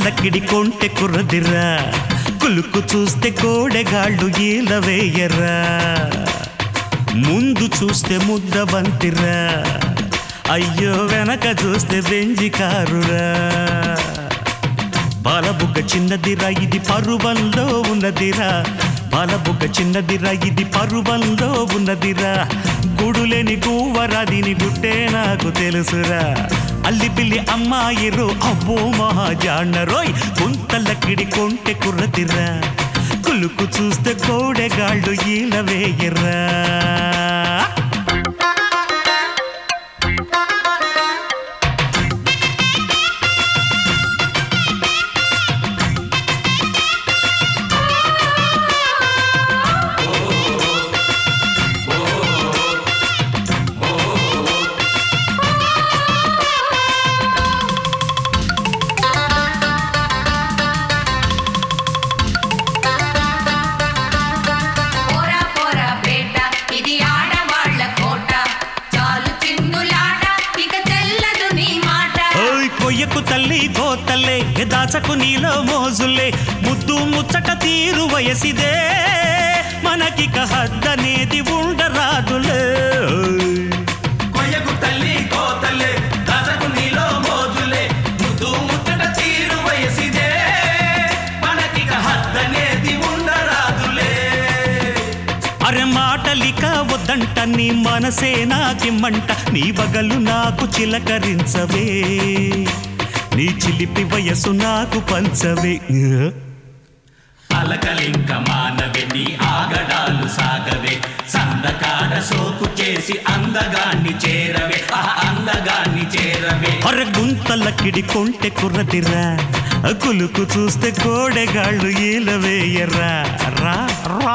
గుంతలకిడి కొంటె కుర్రదిరా కులుకు చూస్తే కోడెగాళ్ళు ఈల వేయరా ముందు చూస్తే ముద్ద బంతిరా అయ్యో వెనక చూస్తే బెంజి కారురా బాలబుగ్గ చిన్నదిరా ఇది పరువంలో ఉన్నదిరా బాలబుగ్గ చిన్నదిరా ఇది పరువంలో ఉన్నదిరా గుడులేని గువ్వరా దీని గుట్టే నాకు తెలుసురా అల్లి పిల్లి అమ్మాయిరు అబ్బో మహాజాన్నరోయ్ గుంతలకిడి కొంటె కుర్రదిరా కులుకు చూస్తే కోడెగాళ్ళు ఈల వేయరా పోరా పోరా బేట ఇది ఆడవాళ్ళ కోట చాలు చిన్నులాట ఇక చెల్లదు నీ మాట ఓయ్ కొయ్యకు తల్లి గోతల్లే దాచకు నీలో మోజులే ముద్దు ముచ్చట తీరు వయసిదే మనకిక హద్దనేది ఉండరాదులే ఓయ్. కొయ్యకు తల్లి కోతలే దాచకు నీలో మోజులే ముద్దు ముచ్చట తీరు వయసిదే మనకిక హద్దనేది ఉండరాదులే అరె మాటలిక వద్దంట నీ మనసే నాకిమ్మంట నీ బగలు నాకు చిలకరించవే నీ చిలిపి వయసు నాకు పంచవే అలకలింక మానవే నీ ఆగడాలు సాగవే సందకాడ సోకు చేసి అందగాన్ని చేరవే ఆ అందగాన్ని చేరవే అరె గుంతలకిడి కొంటె కుర్రదిరా కులుకు చూస్తే కోడెగాళ్ళు ఈలవేయరా రా రా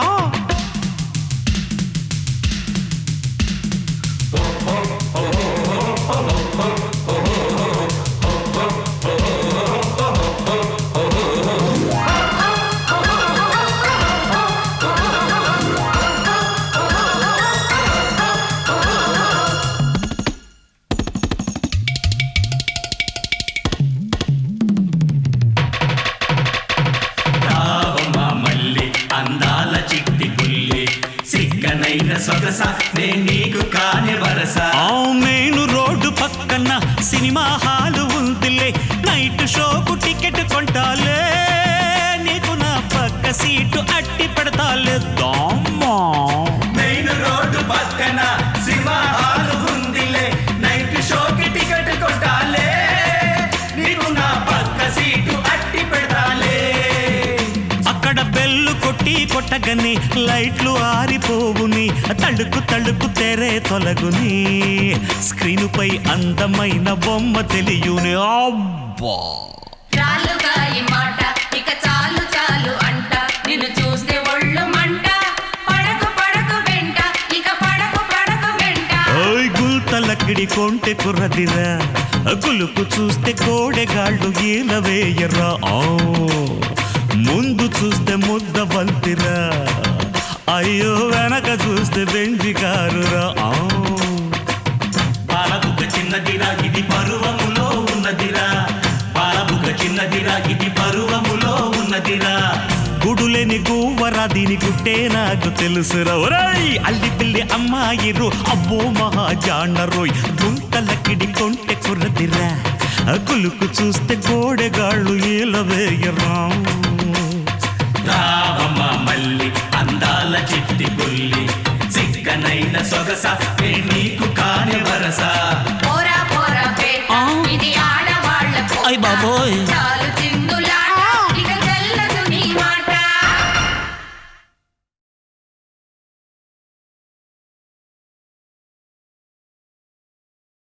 రావమ్మ మల్లి అందాల చిట్టి పుల్లి సిక్కనైన సొగస నే నీకు కాని వరస ఆ మెయిన్ రోడ్డు పక్కన సినిమా హాలు ఉందిలే నైట్ షోకు టికెట్ కొంటాలే నీకు నా పక్క సీటు అట్టి పెడతాలే దామ్మా మెయిన్ రోడ్డు పక్కన సినిమా హాల్ ఉందిలే నైట్ షోకి టికెట్ కొట్టాలే నీకు నా పక్క సీటు అట్టి పెడతాలే అక్కడ బెల్లు కొట్టి కొట్టగని లైట్లు ఆరిపోవుని తడుకు తడుకు తెరే తొలగుని స్క్రీను పై అందమైన బొమ్మ తెలియుని అబ్బా చాలుగా ఈ మాట ఇక చాలు చాలు అంట నిన్ను చూస్తే ఒళ్ళు మంట పడకు పడకు వెంట ఇక పడకు పడకు వెంట ఓయ్ గుల్తలకిడి కొంటె కుర్రదిరా గులుకు చూస్తే కోడెగాళ్ళు ఈల వేయరా ఆ ముందు చూస్తే ముద్ద బంతిరా అయ్యో వెనక చూస్తే బెంజి కారురా ఆ పాలబుగ్గ చిన్నదిరా ఇది పరువములో ఉన్నదిరా పాలబుగ్గ చిన్నదిరా ఇది పరువములో ఉన్నదిరా గుడులేని గువ్వరా దీని గుట్టే నాకు తెలుసురా ఒరేయ్ అల్లి పిల్లి అమ్మాయిరు అబ్బో మహాజాన్నరోయ్ గుంటలకిడి కొంటె కుర్రదిరా కులుకు చూస్తే కోడెగాళ్ళు ఈల వేయరా రావమ్మ మల్లి అందాల చిట్టి పుల్లి సిక్కనైన సొగస నే నీకు కాని వరస పోరా పోరా బేట ఆ. ఇది ఆడవాళ్ళ కోట అయ్ బాబోయ్.